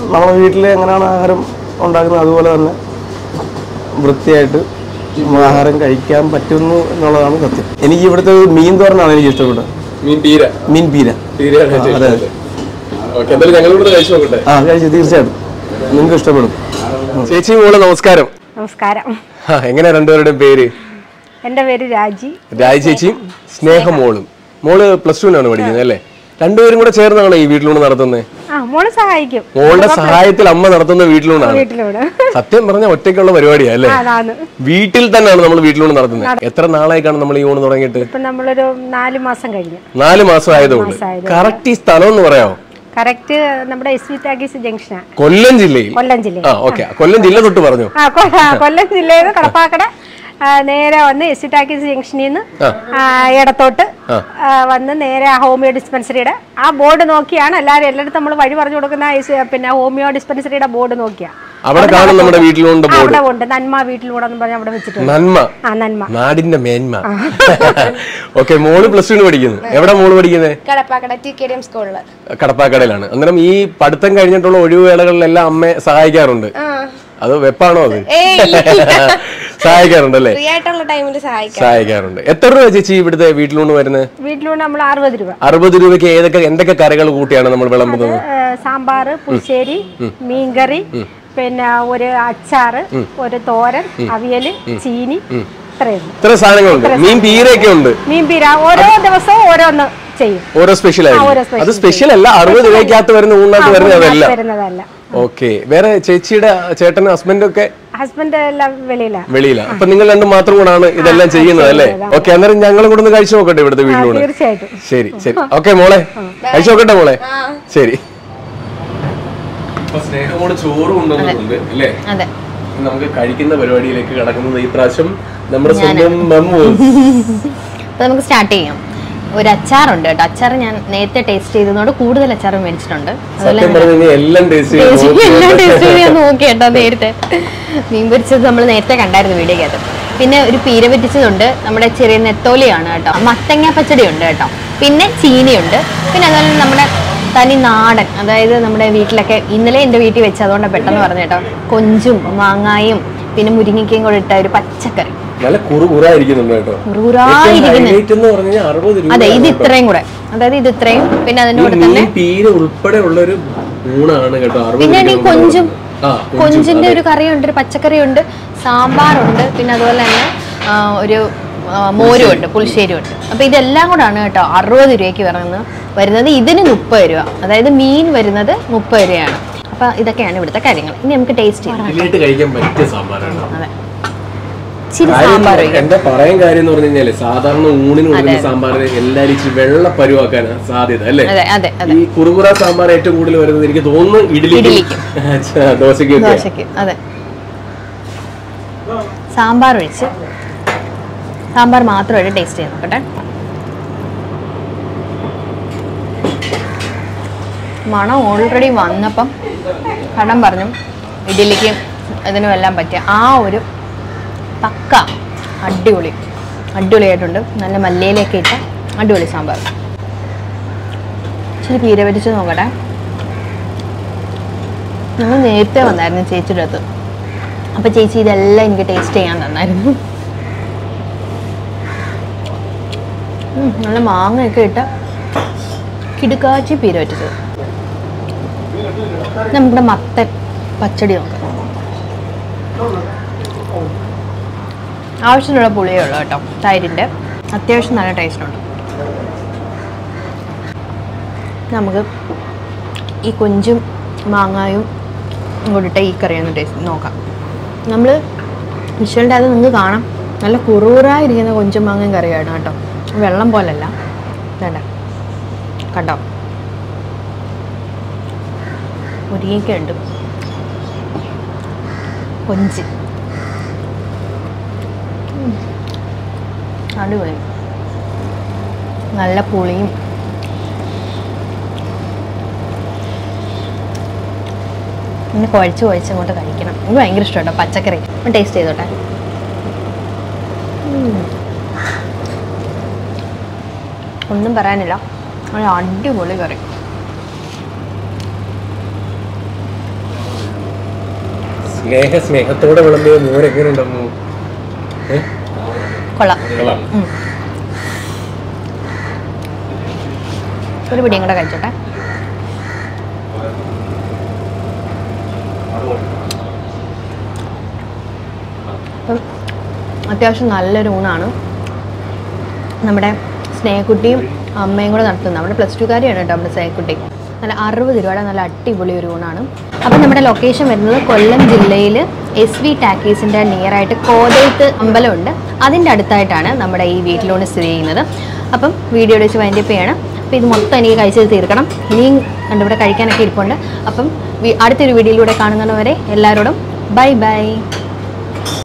നമ്മുടെ വീട്ടിൽ എങ്ങനെയാണ് ആഹാരം ഉണ്ടാക്കുന്നത് അതുപോലെ തന്നെ വൃത്തിയായിട്ട് ആഹാരം കഴിക്കാൻ പറ്റുന്നു എന്നുള്ളതാണ് സത്യം എനിക്ക് ഇവിടുത്തെ മീൻ തോരനാണ് എനിക്ക് ഇഷ്ടപ്പെട്ടത് മീൻ പീര മീൻ പീര പീരയാണ് ആ, അതെ, അതെ. ഓക്കെ എന്തായാലും ഞങ്ങൾ ഇവിടെ കഴിച്ചു നോക്കട്ടെ ആ കഴിച്ചു തീർച്ചയായിട്ടും നിങ്ങൾക്ക് ഇഷ്ടപ്പെടും ചേച്ചി മോള് നമസ്കാരം നമസ്കാരം ആ, എങ്ങനെയാ രണ്ടുപേരുടെയും പേര് എൻ്റെ പേര് രാജി രാജ് ചേച്ചിയും സ്നേഹമോളും മോള് പ്ലസ് ടുവിനാണ് പഠിക്കുന്നത് അല്ലേ രണ്ടുപേരും കൂടെ ചേർന്നാണ് ഈ വീട്ടിലൂടെ നടത്തുന്നത് ആ മോള് സഹായിക്കും മോളുടെ സഹായത്തിൽ അമ്മ നടത്തുന്ന വീട്ടിലൂടാണ് വീട്ടിലൂടെ സത്യം പറഞ്ഞ ഒറ്റയ്ക്കുള്ള പരിപാടിയാ അല്ലേ അതാണ് വീട്ടിൽ തന്നെയാണ് നമ്മൾ വീട്ടിലൂടെ നടത്തുന്നത് എത്ര നാളായിക്കാണ് നമ്മൾ ഈ ഊണ് തുടങ്ങിയിട്ട് ഇപ്പം നമ്മളൊരു നാല് മാസം കഴിഞ്ഞു നാല് മാസം ആയതുകൊണ്ട് മാസമായതുകൊണ്ട്. കറക്റ്റ് ഈ സ്ഥലം എന്ന് പറയാമോ കറക്റ്റ് നമ്മുടെ എസ് വി ടാഗീസ് ജംഗ്ഷനാണ് കൊല്ലം ജില്ലയിൽ കൊല്ലം ജില്ല ആ ഓക്കെ കൊല്ലം ജില്ല തൊട്ട് പറഞ്ഞു ആ കൊ- ആ, കൊല്ലം ജില്ലയിൽ നിന്ന് കടപ്പാക്കട ആ, നേരെ വന്ന് എസ് വി ടാഗീസ് ജംഗ്ഷനിൽ നിന്ന് ആ, ഇടത്തോട്ട് ആ, വന്ന് നേരെ ആ ഹോമിയോ ഡിസ്പെൻസറിയുടെ ആ ബോർഡ് നോക്കിയാണ് എല്ലാവരും എല്ലായിടത്തും നമ്മൾ വഴി പറഞ്ഞു കൊടുക്കുന്ന ആ എസ്- പിന്നെ ഹോമിയോ ഡിസ്പെൻസറിയുടെ ബോർഡ് നോക്കിയാ അവിടെ കാണും നമ്മുടെ വീട്ടിലുണ്ട് ആ, അവിടെ ഉണ്ട് നന്മ വീട്ടിലൂടെ എന്ന് പറഞ്ഞ് അവിടെ വെച്ചിട്ടുണ്ട് നന്മ ആ നന്മ നാടിന്റെ മേന്മ ഓക്കെ മോള് പ്ലസ് ടുവിന് പഠിക്കുന്നു എവിടെ മോള് പഠിക്കുന്നത് Kadappakkada T K D M സ്കൂളില് കടപ്പാക്കടയിലാണ് അന്നേരം ഈ പഠിത്തം കഴിഞ്ഞിട്ടുള്ള ഒഴിവുവേളകളിലെല്ലാം അമ്മയെ സഹായിക്കാറുണ്ട് അത് വെപ്പാണോ അത് സഹായിക്കാറുണ്ട് അല്ലേ ഫ്രീ ആയിട്ടുള്ള ടൈമിൽ സഹായിക്കാം സഹായിക്കാറുണ്ട് എത്ര രൂപ ചേച്ചി ഇവിടുത്തെ വീട്ടിലൂടെ വരുന്നത് വീട്ടിലൂടെ നമ്മൾ അറുപത് രൂപ അറുപത് രൂപയ്ക്ക് ഏതൊക്കെ എന്തൊക്കെ കറികൾ കൂട്ടിയാണ് നമ്മൾ വിളമ്പുന്നത് സാമ്പാർ പുളിശ്ശേരി മീൻകറി പിന്നെ ഒരു അച്ചാറ് ഒരു തോരൻ അവിയല് ചീനി ഇത്രയുണ്ട് ഇത്ര സാധനങ്ങളുണ്ട് മീൻ പീരയൊക്കെ ഉണ്ട് മീൻ പീര ഓരോ ദിവസവും ഓരോന്ന് ചെയ്യും ഓരോ സ്പെഷ്യൽ ഓരോ ആയിരിക്കും special അത് സ്പെഷ്യൽ അല്ല അറുപത് രൂപയ്ക്കകത്ത് വരുന്ന ഊണിനകത്ത് വരുന്ന അതല്ല വരുന്നതല്ല ഓക്കെ വേറെ ചേച്ചിയുടെ ചേട്ടനും ഹസ്ബൻഡും ഒക്കെ ഹസ്ബൻഡ് എല്ലാം വെളിയില വെളിയിലാണ് അപ്പൊ നിങ്ങൾ രണ്ടും മാത്രം കൂടാണ് ഇതെല്ലാം ചെയ്യുന്നത് അല്ലേ ഓക്കെ അന്നേരം ഞങ്ങളും കൂടെ ഒന്ന് കഴിച്ചു നോക്കട്ടെ ഇവിടുത്തെ വീട്ടിലൂടെ തീർച്ചയായിട്ടും ശരി ശരി ഓക്കെ മോളെ കഴിച്ചു നോക്കട്ടെ മോളെ ശരി സ്നേഹമോട് ചോറ് കൊണ്ടുവന്നിട്ടുണ്ട് അല്ലേ അതെ നമുക്ക് കഴിക്കുന്ന പരിപാടിയിലേക്ക് കടക്കുന്നത് ഈ പ്രാവശ്യം നമ്മുടെ സ്വന്തം മമ്മു അപ്പൊ നമുക്ക് സ്റ്റാർട്ട് ചെയ്യാം ഒരു അച്ചാറുണ്ട് കേട്ടോ അച്ചാർ ഞാൻ നേരത്തെ ടേസ്റ്റ് ചെയ്തതുകൊണ്ട് കൂടുതൽ അച്ചാർ മേടിച്ചിട്ടുണ്ട് അതുപോലെ സത്യം പറഞ്ഞു കഴിഞ്ഞാൽ എല്ലാം ടേസ്റ്റ് ടേസ്റ്റ് എല്ലാം ടേസ്റ്റ് ചെയ്ത് ഞാൻ നോക്കി കേട്ടോ നേരത്തെ മീൻ പൊരിച്ചത് നമ്മൾ നേരത്തെ കണ്ടായിരുന്നു വീഡിയോക്കകത്ത് പിന്നെ ഒരു പീര പറ്റിച്ചതുണ്ട് നമ്മുടെ ചെറിയ നെത്തോലിയാണ് കേട്ടോ മത്തങ്ങ പച്ചടി ഉണ്ട് കേട്ടോ പിന്നെ ചീനിയുണ്ട് പിന്നെ അതുപോലെ തന്നെ നമ്മുടെ തനി നാടൻ അതായത് നമ്മുടെ വീട്ടിലൊക്കെ ഇന്നലെ എൻ്റെ വീട്ടിൽ വെച്ച് അതുകൊണ്ട് പെട്ടെന്ന് പറഞ്ഞു കേട്ടോ കൊഞ്ചും മാങ്ങായും പിന്നെ മുരിങ്ങയ്ക്കയും കൂടെ ഇട്ട ഒരു പച്ചക്കറി നല്ല കുറുകുറായിരിക്കുന്നുണ്ട് കേട്ടോ കുറുകുറായിരിക്കുന്നു. റേറ്റ് എന്ന് പറഞ്ഞാൽ അറുപത് രൂപ അതെ ഇത് ഇത്രയും കൂടെ അതായത് ഇത് ഇത്രയും പിന്നെ അതിന്റെ കൂടെ തന്നെ മീൻ പീര ഉൾപ്പെടെ ഉള്ള ഒരു ഊണാണ് കേട്ടോ അറുപത് പിന്നെ ഈ രൂപ കൊഞ്ചും ആ കൊഞ്ചിന്റെ ഒരു കറിയുണ്ട് ഒരു പച്ചക്കറിയുണ്ട് സാമ്പാറുണ്ട് പിന്നെ അതുപോലെ തന്നെ ആ, ഒരു ആ, മോരും ഉണ്ട് പുളിശ്ശേരി ഉണ്ട് അപ്പൊ ഇതെല്ലാം കൂടാണ് കേട്ടോ അറുപത് രൂപയ്ക്ക് വരുന്നത് വരുന്നത് ഇതിന് മുപ്പത് രൂപ അതായത് മീൻ വരുന്നത് മുപ്പത് രൂപയാണ് അപ്പൊ ഇതൊക്കെയാണ് ഇവിടുത്തെ കാര്യങ്ങൾ ഇനി നമുക്ക് ടേസ്റ്റ് ചെയ്യാം ഇതിലായിട്ട് കഴിക്കാൻ പറ്റിയ സാമ്പാറാണ് അതെ ഇച്ചിരി കാര്യം സാമ്പാർ ഒഴിക്കാം എന്റെ പറയാൻ കാര്യം എന്ന് പറഞ്ഞു കഴിഞ്ഞാല് സാധാരണ ഊണിന് കൊടുക്കുന്ന സാമ്പാർ എല്ലാരും ഇച്ചിരി വെള്ള പരുവാക്കാനാണ് സാധ്യത അല്ലേ അതെ അതെ അതെ ഈ കുറുകുറ സാമ്പാർ ഏറ്റവും കൂടുതൽ വരുന്നത് എനിക്ക് തോന്നുന്നു ഇഡ്ഡലിക്കും ഇഡ്ഡലിക്കും. ദോശയ്ക്കും ഒക്കെ ദോശയ്ക്ക് അതെ സാമ്പാർ ഒഴിച്ച് സാമ്പാർ മാത്രമായിട്ട് ടേസ്റ്റ് ചെയ്ത് നോക്കട്ടെ മണം ഓൾറെഡി വന്നപ്പം കടം പറഞ്ഞു ഇഡ്ഡലിക്കും ഇതിനും എല്ലാം പറ്റിയ ആ ഒരു പക്ക അടിപൊളി അടിപൊളിയായിട്ടുണ്ട് നല്ല മല്ലിയിലേക്ക് ഇട്ട അടിപൊളി സാമ്പാർ ഇച്ചിരി പീര വരിച്ച് നോക്കട്ടെ ഞങ്ങൾ നേരത്തെ വന്നായിരുന്നു ചേച്ചിയുടെ അടുത്ത് അപ്പൊ ചേച്ചി ഇതെല്ലാം എനിക്ക് ടേസ്റ്റ് ചെയ്യാൻ തന്നായിരുന്നു ഉം, നല്ല മാങ്ങയൊക്കെ ഇട്ട കിടുക്കാച്ചി പീര വെച്ചത് നമ്മുടെ മത്തൻ പച്ചടി നോക്കാം ആവശ്യത്തിനുള്ള പുളിയേ ഉള്ളൂ കേട്ടോ തൈരിൻ്റെ അത്യാവശ്യം നല്ല ടേസ്റ്റ് ഉണ്ട് നമുക്ക് ഈ കൊഞ്ചും മാങ്ങായും കൂടിയിട്ട് ഈ കറി ഒന്ന് ടേസ്റ്റ് നോക്കാം നമ്മൾ വിഷ്വലിൻ്റെ അത് നിങ്ങൾക്ക് കാണാം നല്ല കുറുകുറായിരിക്കുന്ന കൊഞ്ചും മാങ്ങയും കറിയാണ് കേട്ടോ വെള്ളം പോലല്ല വേണ്ട കണ്ടോ മുരിങ്ങയ്ക്ക ഉണ്ട് കൊഞ്ച് ഉം. അടിപൊളി നല്ല പുളിയും ഇന്ന് കുഴച്ച് കുഴച്ച് അങ്ങോട്ട് കഴിക്കണം എനിക്ക് ഭയങ്കര ഇഷ്ടമാണ് പച്ചക്കറി ടേസ്റ്റ് ചെയ്തോട്ടെ ഉം. ഒന്നും പറയാനില്ല നല്ല അടിപൊളി കറി സ്നേഹ സ്നേഹത്തോടെ വിളമ്പിയ മോര് എങ്ങനെയുണ്ടമ്മു കൊള്ളാം ഉം. ഒരു പിടിയും കൂടെ കഴിച്ചോട്ടെ അപ്പം അത്യാവശ്യം നല്ലൊരു ഊണാണ് നമ്മുടെ സ്നേഹക്കുട്ടിയും അമ്മയും കൂടെ നടത്തുന്നത് നമ്മുടെ പ്ലസ് ടുക്കാരിയാണ് കേട്ടോ നമ്മുടെ സ്നേഹക്കുട്ടി നല്ല അറുപത് രൂപയുടെ നല്ല അടിപൊളി ഒരു ഊണാണ് അപ്പം നമ്മുടെ ലൊക്കേഷൻ വരുന്നത് കൊല്ലം ജില്ലയിൽ എസ് വി ടാക്കീസിൻ്റെ നിയറായിട്ട് കോതയത്ത് അമ്പലമുണ്ട് അതിൻ്റെ അടുത്തായിട്ടാണ് നമ്മുടെ ഈ വീട്ടിലൂടെ സ്ഥിതി ചെയ്യുന്നത് അപ്പം വീഡിയോ വെച്ച് വൈൻഡപ്പ് ചെയ്യണം അപ്പം ഇത് മൊത്തം എനിക്ക് കഴിച്ചത് തീർക്കണം ഇനിയും കണ്ടിവിടെ കഴിക്കാനൊക്കെ ഇരിപ്പുണ്ട് അപ്പം വി- അടുത്തൊരു വീഡിയോയിലൂടെ കാണുന്നവരെ എല്ലാവരോടും ബൈ ബൈ